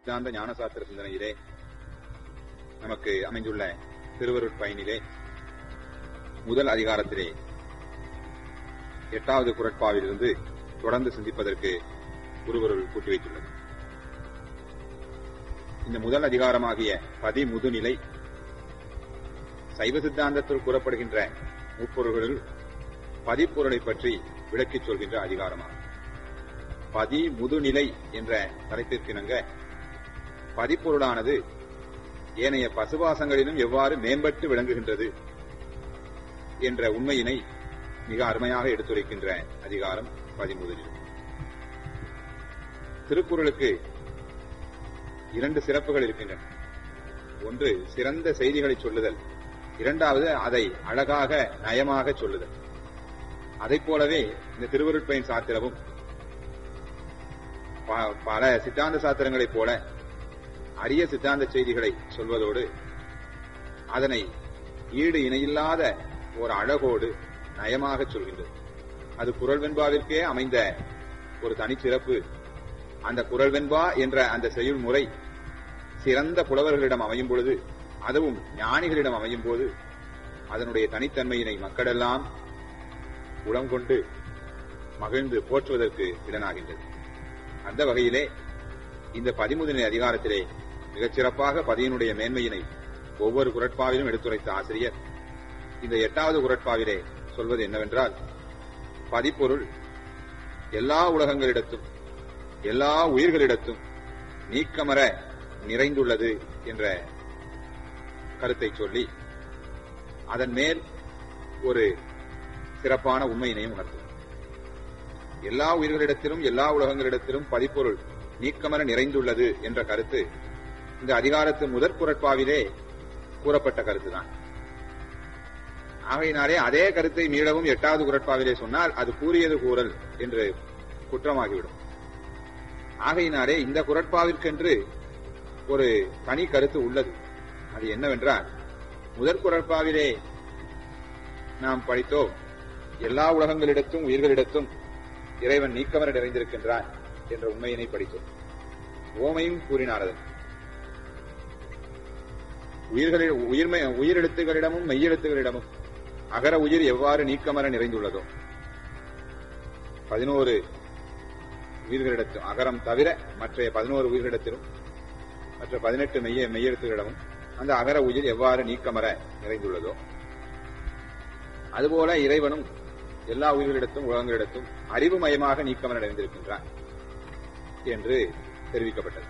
சித்தாந்த ஞானசாஸ்திர சிந்தனையிலே நமக்கு அமைந்துள்ள திருவருட் பயனிலே முதல் அதிகாரத்திலே எட்டாவது குரட்பாவிலிருந்து தொடர்ந்து சிந்திப்பதற்கு குருவருள் கூட்டி வைத்துள்ளது இந்த முதல் அதிகாரமாகிய பதிமுதுநிலை சைவ சித்தாந்தத்தில் கூறப்படுகின்ற முப்பொருள்களில் பதிப்பொருளை பற்றி விளக்கிச் சொல்கின்ற அதிகாரமாகும் பதி முதுநிலை என்ற தலைப்பிற்கிணங்க பதிப்பொருளானது ஏனைய பசுவாசங்களிலும் எவ்வாறு மேம்பட்டு விளங்குகின்றது என்ற உண்மையினை மிக அருமையாக எடுத்துரைக்கின்ற அதிகாரம் பதிமுதலில் திருக்குறளுக்கு இரண்டு சிறப்புகள் இருக்கின்றன ஒன்று சிறந்த செய்திகளை சொல்லுதல் இரண்டாவது அதை அழகாக நயமாக சொல்லுதல் அதைப் போலவே இந்த திருவருட்பயன் சாத்திரமும் பல சித்தாந்த சாத்திரங்களைப் போல அரிய சித்தாந்த செய்திகளை சொல்வதோடு அதனை ஈடு இணையில்லாத ஒரு அழகோடு நயமாக சொல்கின்றது அது குரல் வெண்பாவிற்கே அமைந்த ஒரு தனிச்சிறப்பு அந்த குரல் வெண்பா என்ற அந்த செயல் முறை சிறந்த புலவர்களிடம் அமையும் பொழுது அதுவும் ஞானிகளிடம் அமையும் போது அதனுடைய தனித்தன்மையினை மக்களெல்லாம் உளம் கொண்டு மகிழ்ந்து போற்றுவதற்கு இடனாகின்றது அந்த வகையிலே இந்த பதிமுதனை அதிகாரத்திலே மிகச் சிறப்பாக பதியினுடைய மேன்மையினை ஒவ்வொரு குரட்பாவிலும் எடுத்துரைத்த ஆசிரியர் இந்த எட்டாவது குரட்பாவிலே சொல்வது என்னவென்றால் பதிப்பொருள் எல்லா உலகங்களிடத்தும் எல்லா உயிர்களிடத்தும் நீக்கமர நிறைந்துள்ளது என்ற கருத்தை சொல்லி அதன் மேல் ஒரு சிறப்பான உண்மையினையும் உணர்த்தும் எல்லா உயிர்களிடத்திலும் எல்லா உலகங்களிடத்திலும் பதிப்பொருள் நீக்கமர நிறைந்துள்ளது என்ற கருத்து இந்த அதிகாரத்து முதற் குரட்பாவிலே கூறப்பட்ட கருத்துதான் ஆகையினாலே அதே கருத்தை மீளவும் எட்டாவது குரட்பாவிலே சொன்னால் அது கூறியது கூறல் என்று குற்றமாகிவிடும் ஆகையினாலே இந்த குரட்பாவிற்கென்று ஒரு தனி கருத்து உள்ளது அது என்னவென்றால் முதற் குரட்பாவிலே நாம் படித்தோம் எல்லா உலகங்களிடத்தும் உயிர்களிடத்தும் இறைவன் நீக்கமர நிறைந்திருக்கின்றான் என்ற உண்மையினை படித்தோம் ஓமையும் கூறினார் அதன் உயிர்களில் உயிர்மை உயிரெழுத்துகளிடமும் மெய்யெழுத்துகளிடமும் அகர உயிர் எவ்வாறு நீக்கமர நிறைந்துள்ளதோ பதினோரு உயிர்களிடத்தும் அகரம் தவிர மற்ற பதினோரு உயிர்களிடத்திலும் மற்ற பதினெட்டு மெய்ய மெய்யெழுத்துகளிடமும் அந்த அகர உயிர் எவ்வாறு நீக்கமர நிறைந்துள்ளதோ அதுபோல இறைவனும் எல்லா உயிர்களிடத்தும் உலகங்களிடத்தும் அறிவுமயமாக நீக்கமர நிறைந்திருக்கின்றான் என்று தெரிவிக்கப்பட்டது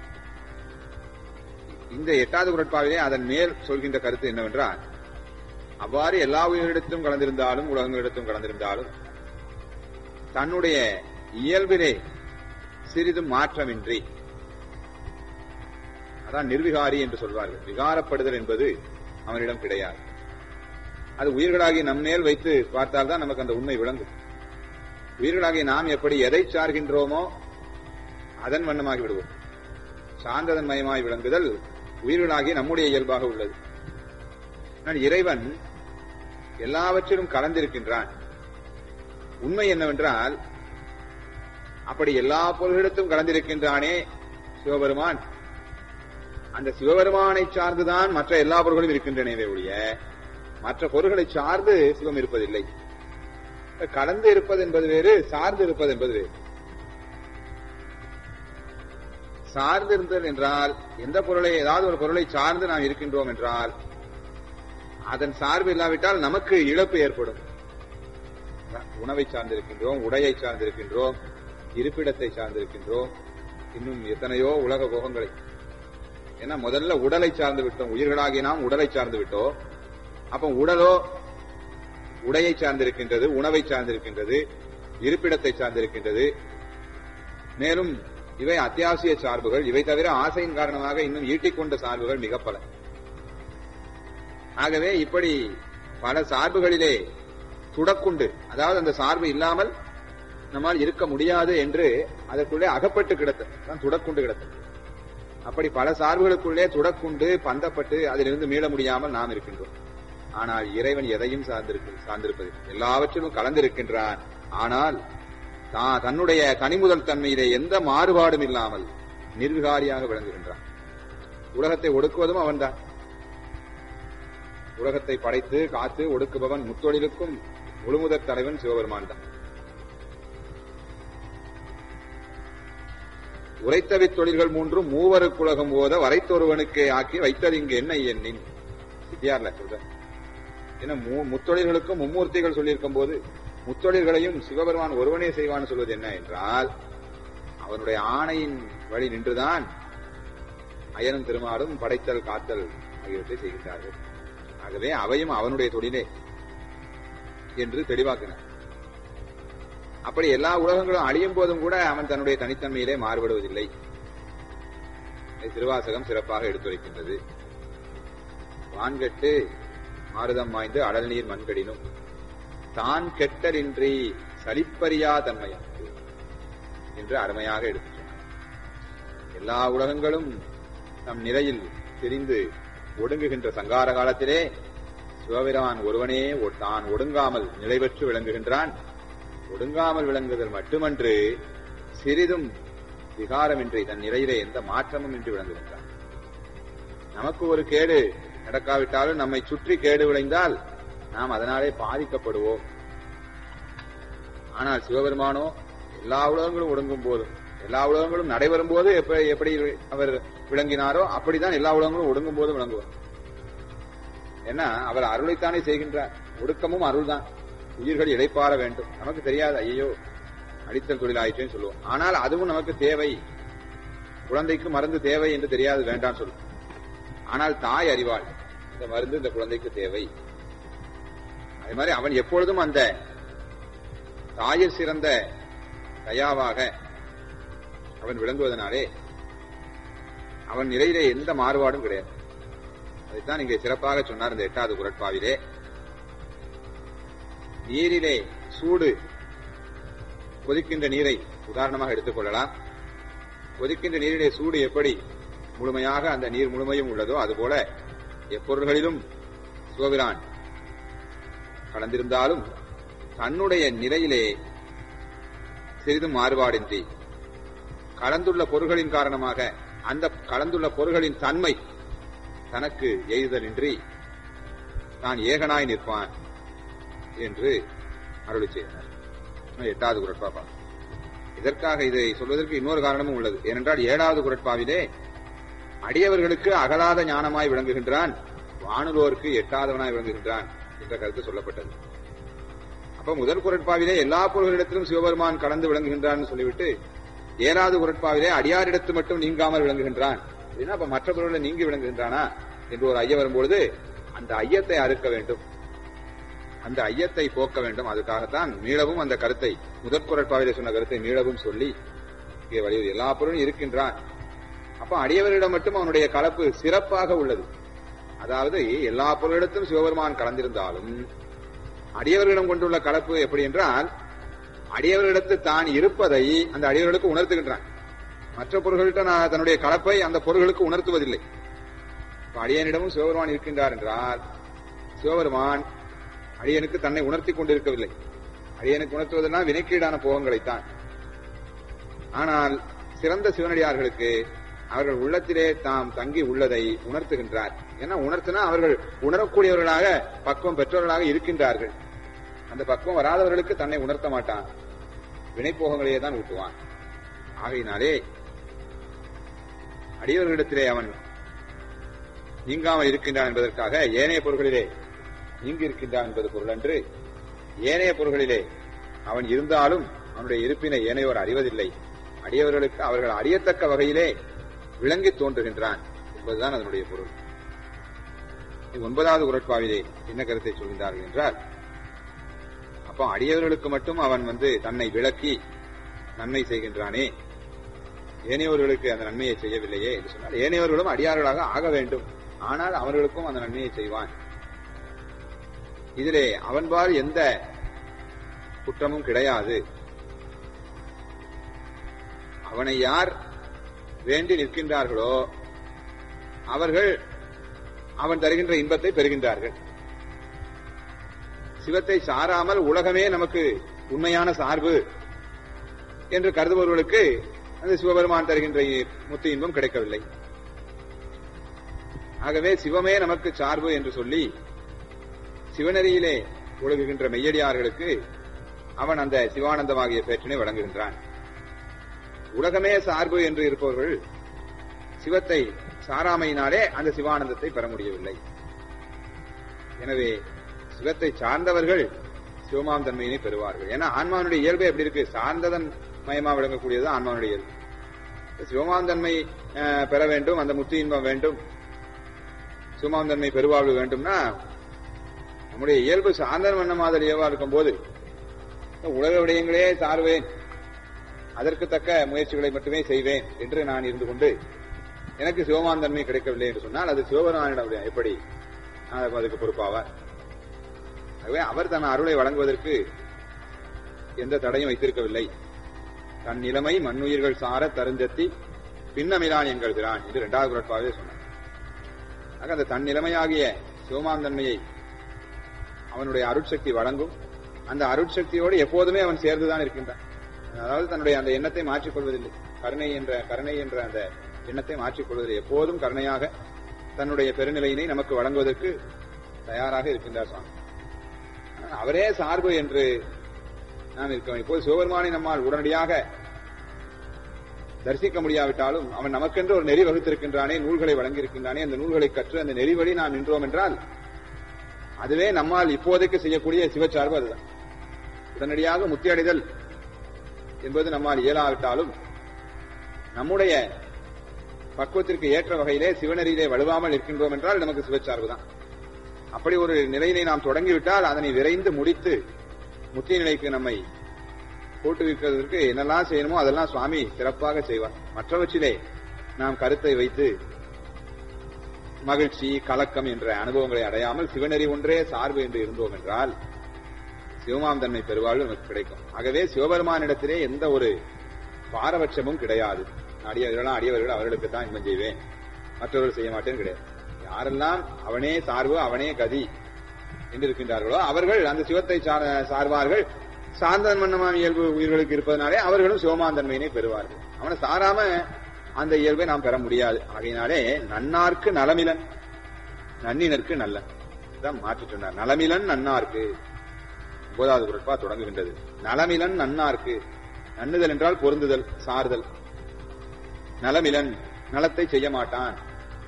இந்த எட்டாவது குரட்பாவிலே அதன் மேல் சொல்கின்ற கருத்து என்னவென்றால் அவ்வாறு எல்லா உயிரிடத்தும் கலந்திருந்தாலும் உலகங்களிடத்தும் கலந்திருந்தாலும் தன்னுடைய இயல்பிலே சிறிதும் மாற்றமின்றி அதான் நிர்விகாரி என்று சொல்வார்கள் விகாரப்படுதல் என்பது அவனிடம் கிடையாது அது உயிர்களாகி நம் மேல் வைத்து பார்த்தால்தான் நமக்கு அந்த உண்மை விளங்கும் உயிர்களாகிய நாம் எப்படி எதை சார்கின்றோமோ அதன் வண்ணமாகி விடுவோம் சார்ந்ததன் மயமாய் விளங்குதல் உயிர்களாகிய நம்முடைய இயல்பாக உள்ளது ஆனால் இறைவன் எல்லாவற்றிலும் கலந்திருக்கின்றான் உண்மை என்னவென்றால் அப்படி எல்லா பொருள்களிடத்தும் கலந்திருக்கின்றானே சிவபெருமான் அந்த சிவபெருமானை சார்ந்துதான் மற்ற எல்லா பொருள்களும் இருக்கின்றனவே ஒழிய மற்ற பொருள்களை சார்ந்து சிவம் இருப்பதில்லை கலந்து இருப்பது என்பது வேறு சார்ந்து இருப்பது என்பது வேறு சார்ந்து இருந்தல் என்றால் எந்த பொருளை ஏதாவது ஒரு பொருளை சார்ந்து நாம் இருக்கின்றோம் என்றால் அதன் சார்பு இல்லாவிட்டால் நமக்கு இழப்பு ஏற்படும் உணவை சார்ந்திருக்கின்றோம் உடையை சார்ந்திருக்கின்றோம் இருப்பிடத்தை சார்ந்திருக்கின்றோம் இன்னும் எத்தனையோ உலக போகங்களை ஏன்னா முதல்ல உடலை சார்ந்து விட்டோம் உயிர்களாகிய நாம் உடலை சார்ந்து விட்டோம் அப்ப உடலோ உடையை சார்ந்திருக்கின்றது உணவை சார்ந்திருக்கின்றது இருப்பிடத்தை சார்ந்திருக்கின்றது மேலும் இவை அத்தியாவசிய சார்புகள் இவை தவிர ஆசையின் காரணமாக இன்னும் ஈட்டிக்கொண்ட சார்புகள் மிக பல ஆகவே இப்படி பல சார்புகளிலே துடக்குண்டு அதாவது அந்த சார்பு இல்லாமல் நம்மால் இருக்க முடியாது என்று அதற்குள்ளே அகப்பட்டு கிடத்த துடக்குண்டு கிடத்த அப்படி பல சார்புகளுக்குள்ளே துடக்குண்டு பந்தப்பட்டு அதிலிருந்து மீள முடியாமல் நாம் இருக்கின்றோம் ஆனால் இறைவன் எதையும் சார்ந்திருக்கு சார்ந்திருப்பது எல்லாவற்றிலும் கலந்திருக்கின்றான் ஆனால் தான் தன்னுடைய தனிமுதல் தன்மையிலே எந்த மாறுபாடும் இல்லாமல் நிர்விகாரியாக விளங்குகின்றான் உலகத்தை ஒடுக்குவதும் அவன்தான் உலகத்தை படைத்து காத்து ஒடுக்குபவன் முத்தொழிலுக்கும் முழுமுதற் தலைவன் சிவபெருமான் தான் உரைத்தவி தொழில்கள் மூன்றும் மூவருக்குலகம் போத வரைத்தொருவனுக்கே ஆக்கி வைத்தது இங்கு என்ன எண்ணின் சித்தியார்ல சொல்ற ஏன்னா மூ- முத்தொழில்களுக்கும் மும்மூர்த்திகள் சொல்லியிருக்கும் போது முத்தொழில்களையும் சிவபெருமான் ஒருவனே செய்வான்னு சொல்வது என்ன என்றால் அவனுடைய ஆணையின் வழி நின்றுதான் அயனும் திருமாலும் படைத்தல் காத்தல் ஆகியவற்றை செய்கின்றார்கள் ஆகவே அவையும் அவனுடைய தொழிலே என்று தெளிவாக்கினார் அப்படி எல்லா உலகங்களும் அழியும் போதும் கூட அவன் தன்னுடைய தனித்தன்மையிலே மாறுபடுவதில்லை இதை திருவாசகம் சிறப்பாக எடுத்துரைக்கின்றது வான்கெட்டு மாறுதம் வாய்ந்து அடல் நீர் மண்கடினும் தான் கெட்டலின்றி சலிப்பறியா தன்மையானது என்று அருமையாக எடுத்துச் சொன்னார் எல்லா உலகங்களும் நம் நிலையில் தெரிந்து ஒடுங்குகின்ற சங்கார காலத்திலே சிவபிரான் ஒருவனே ஒ- தான் ஒடுங்காமல் நிலை பெற்று விளங்குகின்றான் ஒடுங்காமல் விளங்குதல் மட்டுமன்று சிறிதும் விகாரமின்றி தன் நிலையிலே எந்த மாற்றமும் இன்றி விளங்குகின்றான் நமக்கு ஒரு கேடு நடக்காவிட்டாலும் நம்மை சுற்றி கேடு விளைந்தால் நாம் அதனாலே பாதிக்கப்படுவோம் ஆனால் சிவபெருமானோ எல்லா உலகங்களும் ஒடுங்கும் போதும் எல்லா உலகங்களும் நடைபெறும் போது எப்படி எப்படி அவர் விளங்கினாரோ அப்படிதான் எல்லா உலகங்களும் ஒடுங்கும் போது விளங்குவார் ஏன்னா அவர் அருளைத்தானே செய்கின்றார் ஒடுக்கமும் அருள்தான் உயிர்கள் இழைப்பார வேண்டும் நமக்கு தெரியாது ஐயோ அடித்தல் தொழிலாயிற்றேன்னு சொல்லுவோம் ஆனால் அதுவும் நமக்கு தேவை குழந்தைக்கு மருந்து தேவை என்று தெரியாது வேண்டாம் சொல்லுவோம் ஆனால் தாய் அறிவாள் இந்த மருந்து இந்த குழந்தைக்கு தேவை அதே மாதிரி அவன் எப்பொழுதும் அந்த தாயில் சிறந்த தயாவாக அவன் விளங்குவதனாலே அவன் நிலையிலே எந்த மாறுபாடும் கிடையாது அதைத்தான் இங்கே சிறப்பாக சொன்னார் இந்த எட்டாவது குரட்பாவிலே நீரிலே சூடு கொதிக்கின்ற நீரை உதாரணமாக எடுத்துக்கொள்ளலாம் கொதிக்கின்ற நீரிலே சூடு எப்படி முழுமையாக அந்த நீர் முழுமையும் உள்ளதோ அதுபோல எப்பொருள்களிலும் சிவபிரான் கலந்திருந்தாலும் தன்னுடைய நிலையிலே சிறிதும் மாறுபாடின்றி கலந்துள்ள பொருள்களின் காரணமாக அந்த கலந்துள்ள பொருள்களின் தன்மை தனக்கு எய்தலின்றி தான் ஏகனாய் நிற்பான் என்று அருளி செய்தனர் எட்டாவது குரட்பா இதற்காக இதை சொல்வதற்கு இன்னொரு காரணமும் உள்ளது ஏனென்றால் ஏழாவது குரட்பாவிலே அடியவர்களுக்கு அகலாத ஞானமாய் விளங்குகின்றான் வானுலோருக்கு எட்டாதவனாய் விளங்குகின்றான் என்ற கருத்து சொல்லப்பட்டது அப்ப முதல் குரட்பாவிலே எல்லா பொருள்களிடத்திலும் சிவபெருமான் கலந்து விளங்குகின்றான் சொல்லிவிட்டு ஏழாவது குரட்பாவிலே அடியாரிடத்து மட்டும் நீங்காமல் விளங்குகின்றான் அப்படின்னா அப்ப மற்ற பொருள்களை நீங்கி விளங்குகின்றானா என்று ஒரு ஐயம் வரும்பொழுது அந்த ஐயத்தை அறுக்க வேண்டும் அந்த ஐயத்தை போக்க வேண்டும் அதுக்காகத்தான் மீளவும் அந்த கருத்தை முதற் குரட்பாவிலே சொன்ன கருத்தை மீளவும் சொல்லி இங்கே வலியுறுத்தி எல்லா பொருளும் இருக்கின்றான் அப்ப அடியவர்களிடம் மட்டும் அவனுடைய கலப்பு சிறப்பாக உள்ளது அதாவது எல்லா பொருளிடத்தும் சிவபெருமான் கலந்திருந்தாலும் அடியவர்களிடம் கொண்டுள்ள கலப்பு எப்படி என்றால் அடியவர்களிடத்து தான் இருப்பதை அந்த அடியவர்களுக்கு உணர்த்துகின்றான் மற்ற பொருள்கள்கிட்ட நான் தன்னுடைய கலப்பை அந்த பொருள்களுக்கு உணர்த்துவதில்லை இப்ப அடியனிடமும் சிவபெருமான் இருக்கின்றார் என்றால் சிவபெருமான் அடியனுக்கு தன்னை உணர்த்தி கொண்டிருக்கவில்லை அடியனுக்கு உணர்த்துவதென்னா வினைக்கீடான போகங்களைத்தான் ஆனால் சிறந்த சிவனடியார்களுக்கு அவர்கள் உள்ளத்திலே தாம் தங்கி உள்ளதை உணர்த்துகின்றார் ஏன்னா உணர்த்தினா அவர்கள் உணரக்கூடியவர்களாக பக்குவம் பெற்றவர்களாக இருக்கின்றார்கள் அந்த பக்குவம் வராதவர்களுக்கு தன்னை உணர்த்த மாட்டான் வினைப்போகங்களையே தான் ஊட்டுவான் ஆகையினாலே அடியவர்களிடத்திலே அவன் நீங்காமல் இருக்கின்றான் என்பதற்காக ஏனைய பொருள்களிலே நீங்கி இருக்கின்றான் என்பது பொருள் அன்று ஏனைய பொருள்களிலே அவன் இருந்தாலும் அவனுடைய இருப்பினை ஏனையோர் அறிவதில்லை அடியவர்களுக்கு அவர்கள் அறியத்தக்க வகையிலே விளங்கி தோன்றுகின்றான் என்பதுதான் அதனுடைய பொருள் ஒன்பதாவது உரட்பாவிலே என்ன கருத்தை சொல்கின்றார்கள் என்றால் அப்போ அடியவர்களுக்கு மட்டும் அவன் வந்து தன்னை விளக்கி நன்மை செய்கின்றானே ஏனையவர்களுக்கு அந்த நன்மையை செய்யவில்லையே என்று சொன்னால் ஏனையவர்களும் அடியார்களாக ஆக வேண்டும் ஆனால் அவர்களுக்கும் அந்த நன்மையை செய்வான் இதிலே அவன்பால் எந்த குற்றமும் கிடையாது அவனை யார் வேண்டி நிற்கின்றார்களோ அவர்கள் அவன் தருகின்ற இன்பத்தை பெறுகின்றார்கள் சிவத்தை சாராமல் உலகமே நமக்கு உண்மையான சார்பு என்று கருதுபவர்களுக்கு அந்த சிவபெருமான் தருகின்ற முத்து இன்பம் கிடைக்கவில்லை ஆகவே சிவமே நமக்கு சார்பு என்று சொல்லி சிவனரியிலே ஒழுகுகின்ற மெய்யடியார்களுக்கு அவன் அந்த சிவானந்தமாகிய பேற்றினை வழங்குகின்றான் உலகமே சார்பு என்று இருப்பவர்கள் சிவத்தை சாராமையினாலே அந்த சிவானந்தத்தை பெற முடியவில்லை எனவே சிவத்தை சார்ந்தவர்கள் சிவமாம் தன்மையினை பெறுவார்கள் ஏன்னா ஆன்மானுடைய இயல்பு எப்படி இருக்கு சார்ந்ததன் மயமா விளங்கக்கூடியது ஆன்மானுடைய இயல்பு சிவமாம் தன்மை அஹ், பெற வேண்டும் அந்த முத்தி இன்பம் வேண்டும் சிவமாம் தன்மை பெருவாழ்வு வேண்டும்னா நம்முடைய இயல்பு சார்ந்தன் வண்ண மாதிரியவா இருக்கும் போது உலக விடயங்களே சார்வேன் அதற்கு தக்க முயற்சிகளை மட்டுமே செய்வேன் என்று நான் இருந்து கொண்டு எனக்கு சிவமான் தன்மை கிடைக்கவில்லை என்று சொன்னால் அது சிவபெருமானிடம் எப்படி நான் அதுக்கு பொறுப்பாவார் ஆகவே அவர் தன் அருளை வழங்குவதற்கு எந்த தடையும் வைத்திருக்கவில்லை தன் நிலைமை மண்ணுயிர்கள் சார தருந்தத்தி பின்னமிலான் எங்கள் பிரான் இது இரண்டாவது குரட்பாவே சொன்னார் ஆக அந்த தன் நிலைமையாகிய சிவமான் தன்மையை அவனுடைய அருட்சக்தி வழங்கும் அந்த அருட்சக்தியோடு எப்போதுமே அவன் சேர்ந்துதான் இருக்கின்றான் அதாவது தன்னுடைய அந்த எண்ணத்தை மாற்றிக் கொள்வதில்லை கருணை என்ற கருணை என்ற அந்த எண்ணத்தை மாற்றிக் கொள்வதில்லை எப்போதும் கருணையாக தன்னுடைய பெருநிலையினை நமக்கு வழங்குவதற்கு தயாராக இருக்கின்றார் சுவாமி ஆனால் அவரே சார்பு என்று நாம் இருக்கோம் இப்போது சிவபெருமானை நம்மால் உடனடியாக தரிசிக்க முடியாவிட்டாலும் அவன் நமக்கென்று ஒரு நெறி வகுத்திருக்கின்றானே நூல்களை வழங்கியிருக்கின்றானே அந்த நூல்களை கற்று அந்த நெறி வழி நாம் நின்றோம் என்றால் அதுவே நம்மால் இப்போதைக்கு செய்யக்கூடிய சிவச்சார்பு அதுதான் உடனடியாக முத்தியடைதல் என்பது நம்மால் இயலாவிட்டாலும் நம்முடைய பக்குவத்திற்கு ஏற்ற வகையிலே சிவனரியிலே வலுவாமல் இருக்கின்றோம் என்றால் நமக்கு சிவச்சார்பு தான் அப்படி ஒரு நிலையினை நாம் தொடங்கிவிட்டால் அதனை விரைந்து முடித்து முத்திய நிலைக்கு நம்மை கூட்டுவிப்பதற்கு என்னெல்லாம் செய்யணுமோ அதெல்லாம் சுவாமி சிறப்பாக செய்வார் மற்றவற்றிலே நாம் கருத்தை வைத்து மகிழ்ச்சி கலக்கம் என்ற அனுபவங்களை அடையாமல் சிவநெறி ஒன்றே சார்பு என்று இருந்தோம் என்றால் சிவமாம் தன்மை பெருவாழ்வு நமக்கு கிடைக்கும் ஆகவே சிவபெருமானிடத்திலே எந்த ஒரு பாரபட்சமும் கிடையாது அடியவர்களாம் அடியவர்கள் அவர்களுக்கு தான் இன்பம் செய்வேன் மற்றவர்கள் செய்ய மாட்டேன்னு கிடையாது யாரெல்லாம் அவனே சார்பு அவனே கதி என்று இருக்கின்றார்களோ அவர்கள் அந்த சிவத்தை சார- சார்வார்கள் சார்ந்தன் மன்னமாம் இயல்பு உயிர்களுக்கு இருப்பதனாலே அவர்களும் சிவமாந்தன்மையினை பெறுவார்கள் அவனை சாராம அந்த இயல்பை நாம் பெற முடியாது ஆகையினாலே நன்னார்க்கு நலமிலன் நன்னினருக்கு நல்லன் இதான் மாற்றி சொன்னார் நலமிலன் நன்னார்க்கு ஒன்பதாவது குரட்பா தொடங்குகின்றது நலமிலன் நன்னார்க்கு நன்னுதல் என்றால் பொருந்துதல் சார்தல் நலமிலன் நலத்தை செய்ய மாட்டான்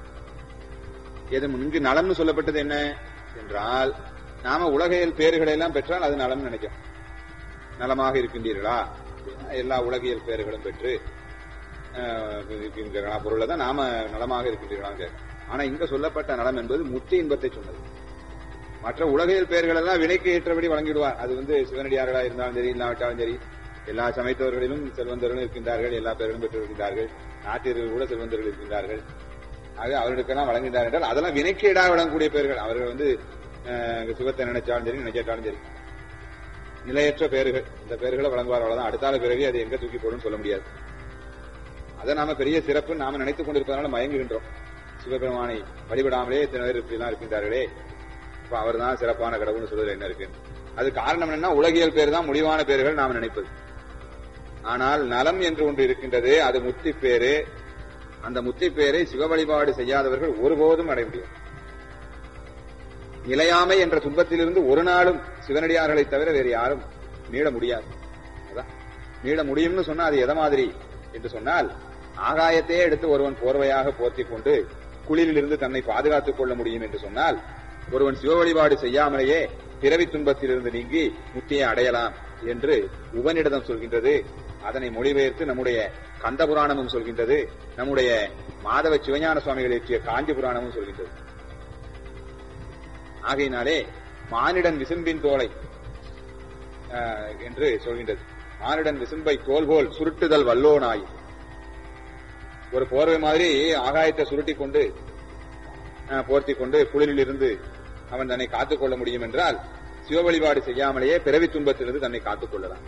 எது இங்கு நலம்னு சொல்லப்பட்டது என்ன என்றால் நாம உலகியல் பேறுகளை எல்லாம் பெற்றால் அது நலம் நினைக்கும் நலமாக இருக்கின்றீர்களா அப்படின்னா எல்லா உலகியல் பேறுகளும் பெற்று ஆஹ், இருக்கின்றீர்களா பொருளை தான் நாம நலமாக இருக்கின்றீர்களா கேட்கும் ஆனா இங்க சொல்லப்பட்ட நலம் என்பது முத்தி இன்பத்தை சொன்னது மற்ற உலகியல் பெயர்கள் எல்லாம் வினைக்கு ஏற்றபடி வழங்கிடுவார் அது வந்து சிவனடியார்களா இருந்தாலும் சரி இல்லாவிட்டாலும் சரி எல்லா சமயத்தவர்களிலும் செல்வந்தர்களும் இருக்கின்றார்கள் எல்லா பேர்களும் பெற்றிருக்கின்றார்கள் நாட்டியர்கள் கூட செல்வந்தர்கள் இருக்கின்றார்கள் ஆக அவர்களுக்கெல்லாம் வழங்குகின்றார் என்றால் அதெல்லாம் வினைக்கு ஈடாக வழங்கக்கூடிய பெயர்கள் அவர்கள் வந்து அஹ், சிவத்தை நினைச்சாலும் சரி நினைச்சாலும் சரி நிலையற்ற பெயர்கள் இந்த பெயர்களை வழங்குவார் அவ்வளவுதான் அடுத்தால பிறகு அது எங்க தூக்கி போடும் சொல்ல முடியாது அதை நாம பெரிய சிறப்பு நாம நினைத்துக் கொண்டிருப்பதனால மயங்குகின்றோம் சிவபெருமானை வழிபடாமலே இத்தனை பேர் இப்படிலாம் இருக்கின்றார்களே இப்ப அவர் தான் சிறப்பான கடவுள்னு சொல்றது என்ன இருக்கு அது காரணம் என்னன்னா உலகியல் பேர் தான் முடிவான பேர்கள் நாம் நினைப்பது ஆனால் நலம் என்று ஒன்று இருக்கின்றது அது முத்தி பேரு அந்த முத்தி பேரை சிவ வழிபாடு செய்யாதவர்கள் ஒருபோதும் அடைய முடியும் நிலையாமை என்ற துன்பத்திலிருந்து ஒரு நாளும் சிவனடியார்களை தவிர வேறு யாரும் மீள முடியாது அதான். மீள முடியும்னு சொன்னா அது எதை மாதிரி என்று சொன்னால் ஆகாயத்தையே எடுத்து ஒருவன் போர்வையாக போர்த்திக் கொண்டு குளிரிலிருந்து தன்னை பாதுகாத்துக் கொள்ள முடியும் என்று சொன்னால் ஒருவன் சிவ வழிபாடு செய்யாமலேயே பிறவி துன்பத்திலிருந்து நீங்கி முக்தியை அடையலாம் என்று உபனிடதம் சொல்கின்றது அதனை மொழிபெயர்த்து நம்முடைய கந்த புராணமும் சொல்கின்றது நம்முடைய மாதவ சிவஞான சுவாமிகள் இயற்றிய காஞ்சி புராணமும் சொல்கின்றது ஆகையினாலே மானிடன் விசும்பின் தோலை ஆஹ், என்று சொல்கின்றது மானிடன் விசும்பை தோல் போல் சுருட்டுதல் வல்லோனாய் ஒரு போர்வை மாதிரி ஆகாயத்தை சுருட்டி கொண்டு போர்த்தி கொண்டு குளிரில் இருந்து அவன் தன்னை காத்துக் கொள்ள முடியும் என்றால் சிவ வழிபாடு செய்யாமலேயே பிறவி துன்பத்திலிருந்து தன்னை காத்துக் கொள்ளலாம்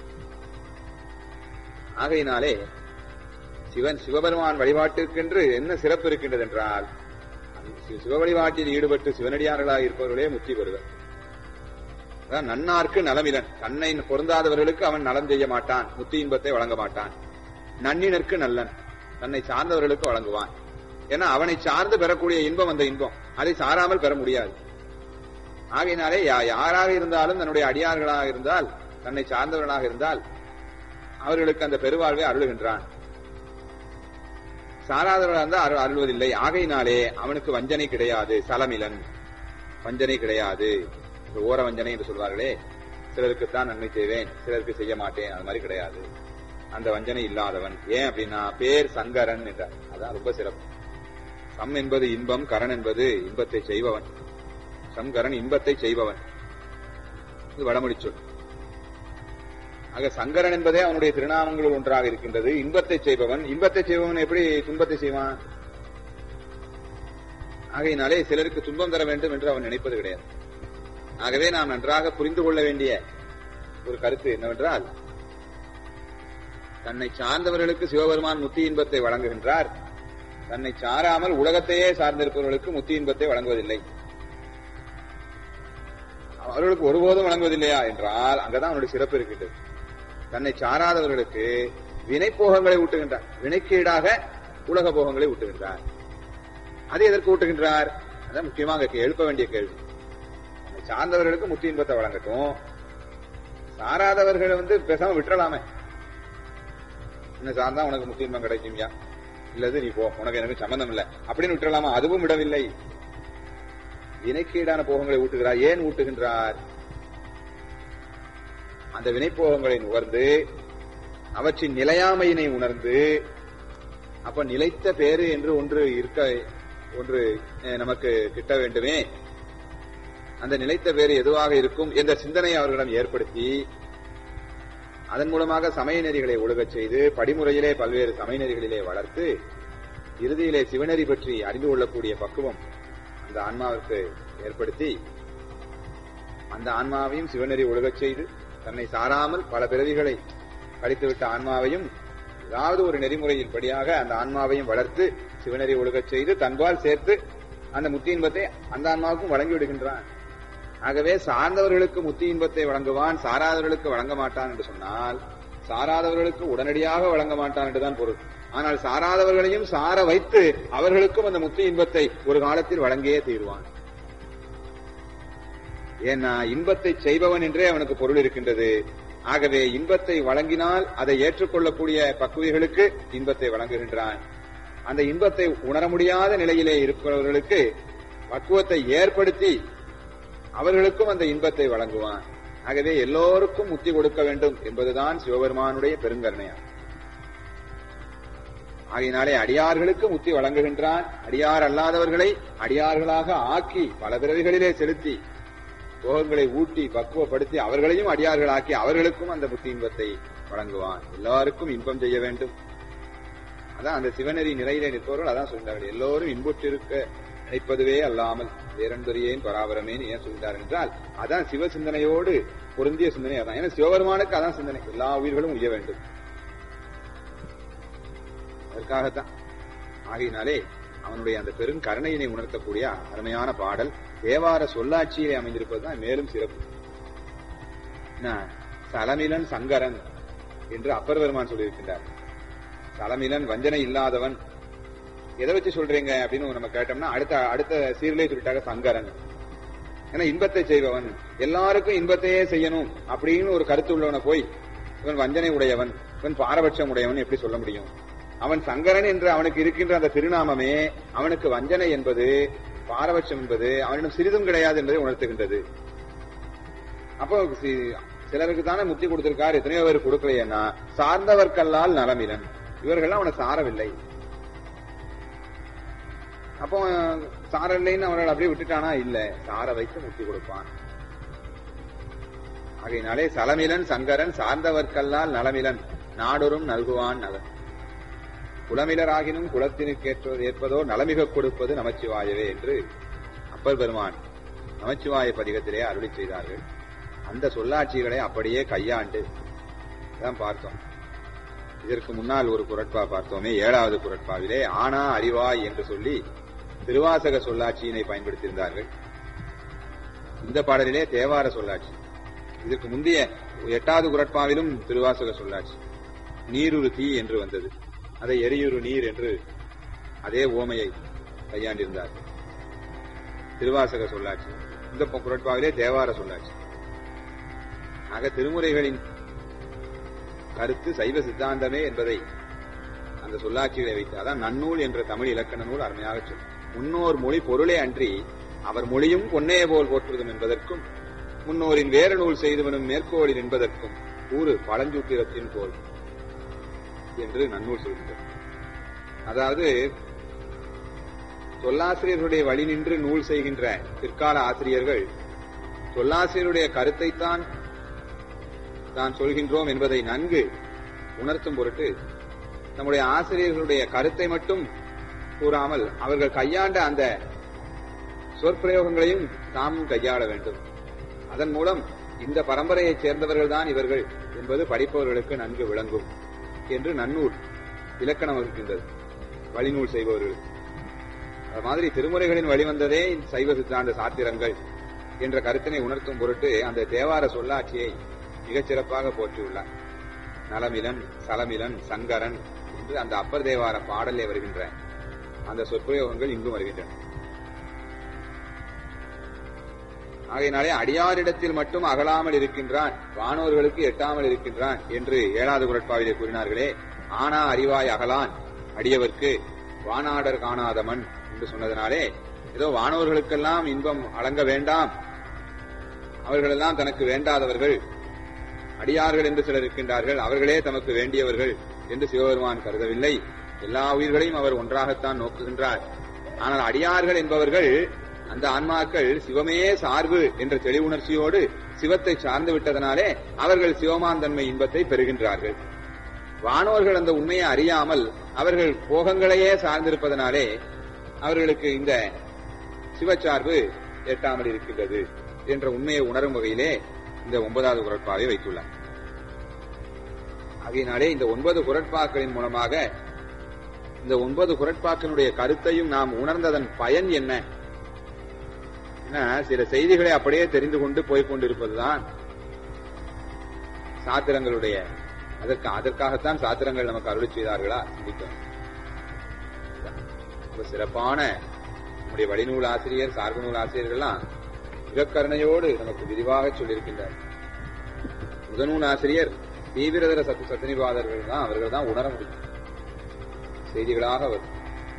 ஆகையினாலே சிவன் சிவபெருமான் வழிபாட்டிற்கென்று என்ன சிறப்பு இருக்கின்றது என்றால் அந்த சி- சிவ வழிபாட்டில் ஈடுபட்டு சிவனடியார்களாக இருப்பவர்களே முக்தி பெறுவர் அதான் நன்னார்க்கு நலமிலன் தன்னை பொருந்தாதவர்களுக்கு அவன் நலம் செய்ய மாட்டான் முத்தி இன்பத்தை வழங்க மாட்டான் நன்னினருக்கு நல்லன் தன்னை சார்ந்தவர்களுக்கு வழங்குவான் ஏன்னா அவனை சார்ந்து பெறக்கூடிய இன்பம் அந்த இன்பம் அதை சாராமல் பெற முடியாது ஆகையினாலே யா- யாராக இருந்தாலும் தன்னுடைய அடியார்களாக இருந்தால் தன்னை சார்ந்தவர்களாக இருந்தால் அவர்களுக்கு அந்த பெருவாழ்வை அருளுகின்றான் சாராதவர்களாக இருந்தால் அருள் அருள்வதில்லை ஆகையினாலே அவனுக்கு வஞ்சனை கிடையாது சலமிலன் வஞ்சனை கிடையாது இந்த ஓர வஞ்சனை என்று சொல்வார்களே சிலருக்குத்தான் நன்மை செய்வேன் சிலருக்கு செய்ய மாட்டேன் அது மாதிரி கிடையாது அந்த வஞ்சனை இல்லாதவன் ஏன் அப்படின்னா பேர் சங்கரன் என்றார் அதான் ரொம்ப சிறப்பு சம் என்பது இன்பம் கரண் என்பது இன்பத்தை செய்பவன் சங்கரன் இன்பத்தை செய்பவன் இது வடமொழி சொல் ஆக சங்கரன் என்பதே அவனுடைய திருநாமங்களுள் ஒன்றாக இருக்கின்றது இன்பத்தை செய்பவன் இன்பத்தை செய்பவன் எப்படி துன்பத்தை செய்வான் ஆகையினாலே சிலருக்கு துன்பம் தர வேண்டும் என்று அவன் நினைப்பது கிடையாது ஆகவே நாம் நன்றாக புரிந்து கொள்ள வேண்டிய ஒரு கருத்து என்னவென்றால் தன்னை சார்ந்தவர்களுக்கு சிவபெருமான் முத்தி இன்பத்தை வழங்குகின்றார் தன்னை சாராமல் உலகத்தையே சார்ந்திருப்பவர்களுக்கு முத்தி இன்பத்தை வழங்குவதில்லை அவர்களுக்கு ஒருபோதும் வழங்குவதில்லையா என்றால் அங்கதான் அவனுடைய சிறப்பு இருக்கின்றது தன்னை சாராதவர்களுக்கு வினை போகங்களை ஊட்டுகின்றார் வினைக்கு ஈடாக உலக போகங்களை ஊட்டுகின்றார் அது எதற்கு ஊட்டுகின்றார் அதான் முக்கியமாக கே- எழுப்ப வேண்டிய கேள்வி தன்னை சார்ந்தவர்களுக்கு முத்தி இன்பத்தை வழங்கட்டும் சாராதவர்களை வந்து பேசாம விட்டுறலாமே என்ன சார்ந்தா உனக்கு முத்தி இன்பம் கிடைக்கும்யா இல்லது நீ போ உனக்கு எனக்கு சம்பந்தம் இல்லை அப்படின்னு விட்டுறலாமா அதுவும் விடவில்லை வினைக்கீடான போகங்களை ஊட்டுகிறார் ஏன் ஊட்டுகின்றார் அந்த வினைப்போகங்களை நுகர்ந்து அவற்றின் நிலையாமையினை உணர்ந்து அப்ப நிலைத்த பேரு என்று ஒன்று இருக்க ஒன்று அஹ், நமக்கு கிட்ட வேண்டுமே அந்த நிலைத்த பேரு எதுவாக இருக்கும் என்ற சிந்தனை அவர்களிடம் ஏற்படுத்தி அதன் மூலமாக சமய நெறிகளை ஒழுகச் செய்து படிமுறையிலே பல்வேறு சமய நெறிகளிலே வளர்த்து இறுதியிலே சிவநெறி பற்றி அறிந்து கொள்ளக்கூடிய பக்குவம் அந்த ஆன்மாவிற்கு ஏற்படுத்தி அந்த ஆன்மாவையும் சிவநெறி ஒழுகச் செய்து தன்னை சாராமல் பல பிறவிகளை கழித்துவிட்ட ஆன்மாவையும் ஏதாவது ஒரு நெறிமுறையின் படியாக அந்த ஆன்மாவையும் வளர்த்து சிவநெறி ஒழுகச் செய்து தன்பால் சேர்த்து அந்த முத்தி இன்பத்தை அந்த ஆன்மாவுக்கும் வழங்கி விடுகின்றான் ஆகவே சார்ந்தவர்களுக்கு முத்தி இன்பத்தை வழங்குவான் சாராதவர்களுக்கு வழங்க மாட்டான் என்று சொன்னால் சாராதவர்களுக்கு உடனடியாக வழங்க மாட்டான் என்றுதான் பொருள் ஆனால் சாராதவர்களையும் சார வைத்து அவர்களுக்கும் அந்த முத்தி இன்பத்தை ஒரு காலத்தில் வழங்கியே தீர்வான் ஏன்னா இன்பத்தை செய்பவன் என்றே அவனுக்கு பொருள் இருக்கின்றது ஆகவே இன்பத்தை வழங்கினால் அதை ஏற்றுக்கொள்ளக்கூடிய பக்குவிகளுக்கு இன்பத்தை வழங்குகின்றான் அந்த இன்பத்தை உணர முடியாத நிலையிலே இருக்கிறவர்களுக்கு பக்குவத்தை ஏற்படுத்தி அவர்களுக்கும் அந்த இன்பத்தை வழங்குவான் ஆகவே எல்லோருக்கும் முத்தி கொடுக்க வேண்டும் என்பதுதான் சிவபெருமானுடைய பெருங்கருணையாகும் ஆகையினாலே அடியார்களுக்கு முத்தி வழங்குகின்றான் அடியார் அல்லாதவர்களை அடியார்களாக ஆக்கி பல பிறவிகளிலே செலுத்தி போகங்களை ஊட்டி பக்குவப்படுத்தி அவர்களையும் அடியார்களாக்கி அவர்களுக்கும் அந்த முத்தி இன்பத்தை வழங்குவான் எல்லாருக்கும் இன்பம் செய்ய வேண்டும் அதான் அந்த சிவநெறி நிலையிலே நிற்பவர்கள் அதான் சொல்கிறார்கள் எல்லோரும் இன்புற்றிருக்க நினைப்பதுவே அல்லாமல் வேறன்பெரியேன் பராபரமேன் ஏன் சொல்கிறார் என்றால் அதான் சிவ சிந்தனையோடு பொருந்திய சிந்தனை அதான் ஏன்னா சிவபெருமானுக்கு அதான் சிந்தனை எல்லா உயிர்களும் உய்ய வேண்டும் அதற்காகத்தான் ஆகையினாலே அவனுடைய அந்த பெரும் கருணையினை உணர்த்தக்கூடிய அருமையான பாடல் தேவார சொல்லாட்சியிலே அமைந்திருப்பதுதான் மேலும் சிறப்பு என்ன, சலமிலன் சங்கரன் என்று அப்பர் பெருமான் சொல்லியிருக்கின்றார் சலமிலன் வஞ்சனை இல்லாதவன் எதை வச்சு சொல்றீங்க அப்படின்னு நம்ம கேட்டோம்னா அடுத்த அடுத்த சீரிலே சொல்லிட்டாங்க சங்கரன் ஏன்னா இன்பத்தை செய்பவன் எல்லாருக்கும் இன்பத்தையே செய்யணும் அப்படின்னு ஒரு கருத்து உள்ளவனை போய் இவன் வஞ்சனை உடையவன் இவன் பாரபட்சம் உடையவன் எப்படி சொல்ல முடியும் அவன் சங்கரன் என்று அவனுக்கு இருக்கின்ற அந்த திருநாமமே அவனுக்கு வஞ்சனை என்பது பாரபட்சம் என்பது அவனிடம் சிறிதும் கிடையாது என்பதை உணர்த்துகின்றது அப்போ சி- சிலருக்கு தானே முத்தி கொடுத்திருக்கார் எத்தனையோ பேர் கொடுக்கலையேன்னா சார்ந்தவர்க்கல்லால் நலமிலன் இவர்கள் அவனை சாரவில்லை அப்போ சாரவில்லைன்னு அவர்கள் அப்படியே விட்டுட்டானா இல்ல சார வைத்து முத்தி கொடுப்பான் ஆகையினாலே சலமிலன் சங்கரன் சார்ந்தவர்க்கல்லால் நலமிலன் நாடொரும் நல்குவான் நலன் குலமிலராகினும் குலத்தினுக்கேற்ற ஏற்பதோ நலமிக கொடுப்பது நமச்சிவாயவே என்று அப்பர் பெருமான் நமச்சிவாய பதிகத்திலே அருளி செய்தார்கள் அந்த சொல்லாட்சிகளை அப்படியே கையாண்டு தான் பார்த்தோம் இதற்கு முன்னால் ஒரு குரட்பா பார்த்தோமே ஏழாவது குரட்பாவிலே ஆனா அறிவாய் என்று சொல்லி திருவாசக சொல்லாட்சியினை பயன்படுத்தியிருந்தார்கள் இந்த பாடலிலே தேவார சொல்லாட்சி இதற்கு முந்தைய எட்டாவது குரட்பாவிலும் திருவாசக சொல்லாட்சி நீருரு தீ என்று வந்தது அதை எரியுறு நீர் என்று அதே ஓமையை கையாண்டிருந்தார் திருவாசக சொல்லாட்சி இந்த குரட்பாவிலே தேவார சொல்லாட்சி ஆக திருமுறைகளின் கருத்து சைவ சித்தாந்தமே என்பதை அந்த சொல்லாட்சிகளை வைத்து அதான் நன்னூல் என்ற தமிழ் இலக்கண நூல் அருமையாக சொல் முன்னோர் மொழி பொருளே அன்றி அவர் மொழியும் பொன்னே போல் போற்றுதும் என்பதற்கும் முன்னோரின் வேற நூல் செய்தவனும் மேற்கோளில் என்பதற்கும் ஊறு பழஞ்சூத்திரத்தின் போல் என்று நன்னூல் சொல்கின்றது அதாவது சொல்லாசிரியர்களுடைய வழி நின்று நூல் செய்கின்ற பிற்கால ஆசிரியர்கள் சொல்லாசிரியருடைய கருத்தைத்தான் தான் சொல்கின்றோம் என்பதை நன்கு உணர்த்தும் பொருட்டு நம்முடைய ஆசிரியர்களுடைய கருத்தை மட்டும் கூறாமல் அவர்கள் கையாண்ட அந்த சொற்பிரயோகங்களையும் தாமும் கையாள வேண்டும் அதன் மூலம் இந்த பரம்பரையைச் சேர்ந்தவர்கள் தான் இவர்கள் என்பது படிப்பவர்களுக்கு நன்கு விளங்கும் என்று நன்னூல் இலக்கணம் வகுக்கின்றது வழிநூல் செய்பவர்கள் அது மாதிரி திருமுறைகளின் வழிவந்ததே சைவ சித்தாந்த சாத்திரங்கள் என்ற கருத்தினை உணர்த்தும் பொருட்டு அந்த தேவார சொல்லாட்சியை மிகச் சிறப்பாக போற்றியுள்ளார் நலமிலன் சலமிலன் சங்கரன் என்று அந்த அப்பர் தேவார பாடலே வருகின்ற அந்த சொற்பிரயோகங்கள் இங்கும் வருகின்றன ஆகையினாலே அடியாரிடத்தில் மட்டும் அகலாமல் இருக்கின்றான் வானோர்களுக்கு எட்டாமல் இருக்கின்றான் என்று ஏழாவது குரட்பாவிலே கூறினார்களே ஆனா அறிவாய் அகலான் அடியவர்க்கு வானாடர் காணாதமன் என்று சொன்னதனாலே ஏதோ வானோர்களுக்கெல்லாம் இன்பம் அடங்க வேண்டாம் அவர்களெல்லாம் தனக்கு வேண்டாதவர்கள் அடியார்கள் என்று சிலர் இருக்கின்றார்கள் அவர்களே தமக்கு வேண்டியவர்கள் என்று சிவபெருமான் கருதவில்லை எல்லா உயிர்களையும் அவர் ஒன்றாகத்தான் நோக்குகின்றார் ஆனால் அடியார்கள் என்பவர்கள் அந்த ஆன்மாக்கள் சிவமே சார்பு என்ற தெளிவுணர்ச்சியோடு சிவத்தை சார்ந்து விட்டதனாலே அவர்கள் சிவமாந்தன்மை இன்பத்தை பெறுகின்றார்கள் வானோர்கள் அந்த உண்மையை அறியாமல் அவர்கள் போகங்களையே சார்ந்திருப்பதனாலே அவர்களுக்கு இந்த சிவச்சார்பு எட்டாமல் இருக்கின்றது என்ற உண்மையை உணரும் வகையிலே இந்த ஒன்பதாவது குரட்பாவை வைத்துள்ளார் ஆகையினாலே இந்த ஒன்பது குரட்பாக்களின் மூலமாக இந்த ஒன்பது குரட்பாக்களுடைய கருத்தையும் நாம் உணர்ந்ததன் பயன் என்ன சில செய்திகளை அப்படியே தெரிந்து கொண்டு போய்கொண்டிருப்பதுதான் சாத்திரங்களுடைய அதற்கு அதற்காகத்தான் சாத்திரங்கள் நமக்கு அருளி செய்தார்களா சிந்திக்கும் சிறப்பான நம்முடைய வழிநூல் ஆசிரியர் சார்பு நூல் ஆசிரியர்கள்லாம் மிகக்கருணையோடு நமக்கு விரிவாக சொல்லியிருக்கின்றார் முதநூல் ஆசிரியர் தீவிரதர சத்து சத்தினிவாதர்கள் தான் அவர்கள் தான் உணர முடியும் செய்திகளாக வரும்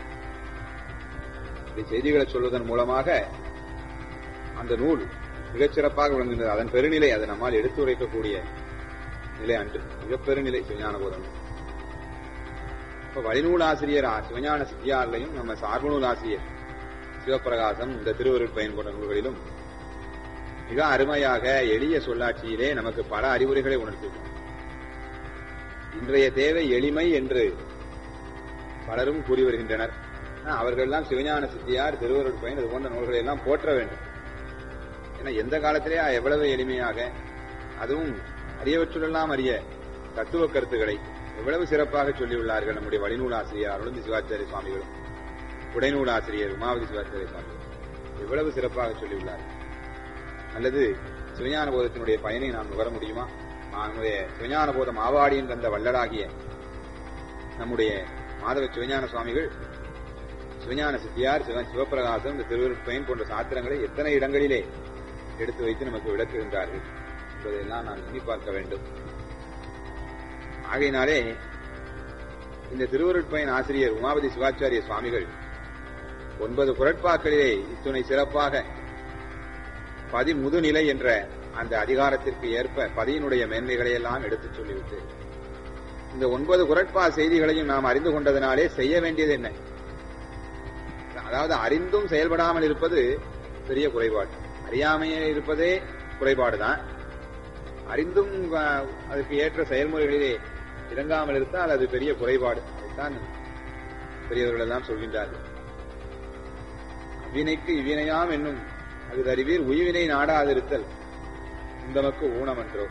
இப்படி செய்திகளை சொல்வதன் மூலமாக அந்த நூல் மிகச்சிறப்பாக விளங்குகிறது அதன் பெருநிலை அதை நம்மால் எடுத்துரைக்கக்கூடிய நிலை அன்று மிக பெருநிலை சிவஞான போதம் இப்ப வழிநூல் ஆசிரியர் சிவஞான சித்தியாரிலையும் நம்ம சார்பு நூல் ஆசிரியர் சிவபிரகாசம் இந்த திருவருட் பயன் போன்ற நூல்களிலும் மிக அருமையாக எளிய சொல்லாட்சியிலே நமக்கு பல அறிவுரைகளை உணர்த்தியுள்ளோம் இன்றைய தேவை எளிமை என்று பலரும் கூறி வருகின்றனர் அவர்கள்லாம் சிவஞான சித்தியார் திருவருட் பயன் இது போன்ற நூல்களை எல்லாம் போற்ற வேண்டும் ஏன்னா எந்த காலத்திலே எவ்வளவு எளிமையாக அதுவும் அரியவற்றுள்ளெல்லாம் அறிய தத்துவ கருத்துக்களை எவ்வளவு சிறப்பாக சொல்லியுள்ளார்கள் நம்முடைய வழிநூல் ஆசிரியர் அருளந்தி சிவாச்சாரிய சுவாமிகளும் உடைநூல் ஆசிரியர் உமாவதி சிவாச்சாரிய சுவாமிகள் எவ்வளவு சிறப்பாக சொல்லியுள்ளார்கள் அல்லது சிவஞான போதத்தினுடைய பயனை நாம் நுகர முடியுமா நம்முடைய சிவஞான போதம் ஆவாடியின் தந்த வல்லடாகிய நம்முடைய மாதவ சிவஞான சுவாமிகள் சிவஞான சித்தியார் சிவ சிவபிரகாசம் இந்த திருவருட்பயன் போன்ற சாத்திரங்களை எத்தனை இடங்களிலே எடுத்து வைத்து நமக்கு விளக்குகின்றார்கள் என்பதையெல்லாம் நாம் எண்ணி பார்க்க வேண்டும் ஆகையினாலே இந்த திருவருட்பயன் ஆசிரியர் உமாபதி சிவாச்சாரிய சுவாமிகள் ஒன்பது குரட்பாக்களிலே இத்துணை சிறப்பாக பதிமுதுநிலை என்ற அந்த அதிகாரத்திற்கு ஏற்ப பதியினுடைய மேன்மைகளை எல்லாம் எடுத்துச் சொல்லிவிட்டு இந்த ஒன்பது குரட்பா செய்திகளையும் நாம் அறிந்து கொண்டதனாலே செய்ய வேண்டியது என்ன அதாவது அறிந்தும் செயல்படாமல் இருப்பது பெரிய குறைபாடு அறியாமையே இருப்பதே குறைபாடுதான் அறிந்தும் அதற்கு ஏற்ற செயல்முறைகளிலே இறங்காமல் இருந்தால் அது பெரிய குறைபாடு அதைத்தான் பெரியவர்கள் எல்லாம் சொல்கின்றார்கள் அவ்வினைக்கு இவ்வினையாம் என்னும் அது அறிவீர் உய்வினை நாடாதிருத்தல் இந்தமக்கு ஊனமன்றோ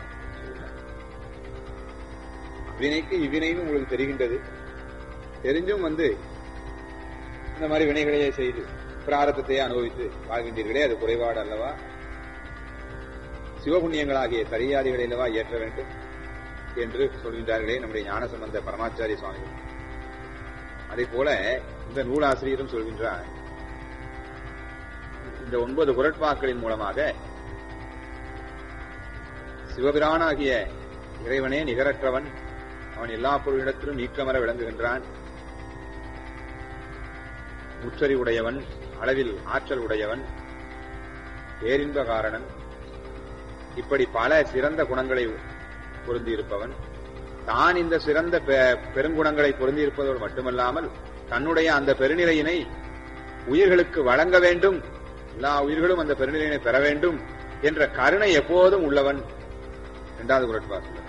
வினைக்கு இவ்வினைன்னு உங்களுக்கு தெரிகின்றது தெரிஞ்சும் வந்து இந்த மாதிரி வினைகளையே செய்து பிராரத்தத்தையே அனுபவித்து வாழ்கின்றீர்களே அது குறைபாடு அல்லவா சிவபுண்ணியங்களாகிய சரியாதிகளை அல்லவா ஏற்ற வேண்டும் என்று சொல்கின்றார்களே நம்முடைய ஞானசம்பந்த பரமாச்சாரிய சுவாமிகள் அதே போல இந்த நூலாசிரியரும் சொல்கின்றார் இந்த ஒன்பது குரட்பாக்களின் மூலமாக சிவபிரானாகிய இறைவனே நிகரற்றவன் அவன் எல்லா பொருளிடத்திலும் நீக்கமர விளங்குகின்றான் முற்றறி உடையவன் அளவில் ஆற்றல் உடையவன் பேரின்ப காரணன் இப்படி பல சிறந்த குணங்களை பொருந்தியிருப்பவன் தான் இந்த சிறந்த பெ- பெருங்குணங்களை பொருந்தியிருப்பதோடு மட்டுமல்லாமல் தன்னுடைய அந்த பெருநிலையினை உயிர்களுக்கு வழங்க வேண்டும் எல்லா உயிர்களும் அந்த பெருநிலையினை பெற வேண்டும் என்ற கருணை எப்போதும் உள்ளவன் இரண்டாவது குரட்பா சொல்லுது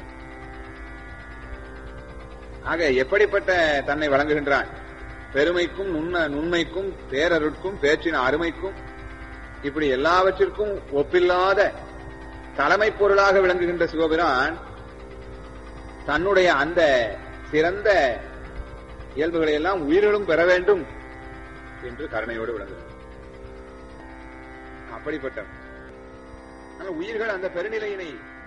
ஆக எப்படிப்பட்ட தன்னை வழங்குகின்றான் பெருமைக்கும் நுண்ண நுண்மைக்கும் பேரருட்கும் பேச்சின் அருமைக்கும் இப்படி எல்லாவற்றிற்கும் ஒப்பில்லாத தலைமை பொருளாக விளங்குகின்ற சிவபிரான் தன்னுடைய அந்த சிறந்த இயல்புகளை எல்லாம் உயிர்களும் பெற வேண்டும் என்று கருணையோடு விளங்குகிறார் அப்படிப்பட்டவன் ஆனால் உயிர்கள் அந்த பெருநிலையினை